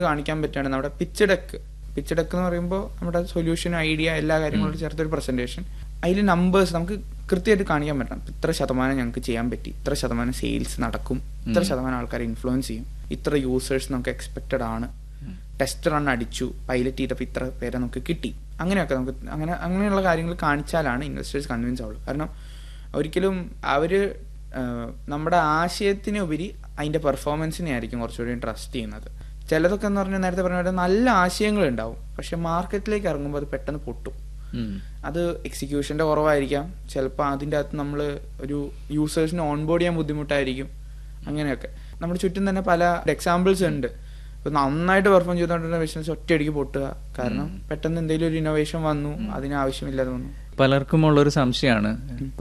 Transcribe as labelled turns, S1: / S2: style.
S1: കാണിക്കാൻ പറ്റുകയാണ് നമ്മുടെ pitch deck pitch deck എന്ന് പറയുമ്പോൾ നമ്മുടെ സൊല്യൂഷൻ ഐഡിയ എല്ലാ കാര്യങ്ങളും ചേർത്തൊരു പ്രസന്റേഷൻ അതിൽ നമ്പേഴ്സ് നമുക്ക് കൃത്യമായിട്ട് കാണിക്കാൻ പറ്റണം ഇത്ര ശതമാനം ഞങ്ങൾക്ക് ചെയ്യാൻ പറ്റി ഇത്ര ശതമാനം സെയിൽസ് നടക്കും ഇത്ര ശതമാനം ആൾക്കാരെ ഇൻഫ്ലുവൻസ് ചെയ്യും ഇത്ര യൂസേഴ്സ് നമുക്ക് എക്സ്പെക്റ്റഡ് ആണ് ടെസ്റ്റ് റൺ അടിച്ചു പൈലറ്റ് ചെയ്തപ്പോൾ ഇത്ര പേരെ നമുക്ക് കിട്ടി അങ്ങനെയൊക്കെ നമുക്ക് അങ്ങനെ അങ്ങനെയുള്ള കാര്യങ്ങൾ കാണിച്ചാലാണ് ഇൻവെസ്റ്റേഴ്സ് കൺവിൻസ് ആവുള്ളൂ കാരണം ഒരിക്കലും അവർ നമ്മുടെ ആശയത്തിന് ഉപരി അതിൻ്റെ പെർഫോമൻസിനെ ആയിരിക്കും കുറച്ചുകൂടി ട്രസ്റ്റ് ചെയ്യുന്നത് ചിലതൊക്കെ എന്ന് പറഞ്ഞാൽ നേരത്തെ പറഞ്ഞ പോലെ നല്ല ആശയങ്ങൾ ഉണ്ടാവും പക്ഷെ മാർക്കറ്റിലേക്ക് ഇറങ്ങുമ്പോൾ അത് പെട്ടെന്ന് പൊട്ടും
S2: ഉം.
S1: അത് എക്സിക്യൂഷൻ്റെ കുറവായിരിക്കാം ചിലപ്പോൾ അതിൻ്റെ അകത്ത് നമ്മൾ ഒരു യൂസേഴ്സിന് ഓൺബോർഡ് ചെയ്യാൻ ബുദ്ധിമുട്ടായിരിക്കും അങ്ങനെയൊക്കെ നമ്മുടെ ചുറ്റും തന്നെ പല എക്സാമ്പിൾസ് ഉണ്ട് ഇപ്പൊ നന്നായിട്ട് പെർഫോം ചെയ്തുകൊണ്ടിരുന്ന ബിസിനസ് ഒറ്റയടിക്ക് പൊട്ടുക കാരണം പെട്ടെന്ന് എന്തെങ്കിലും ഒരു ഇന്നോവേഷൻ വന്നു അതിന് ആവശ്യമില്ലാതെ വന്നു
S2: പലർക്കും ഉള്ളൊരു സംശയമാണ്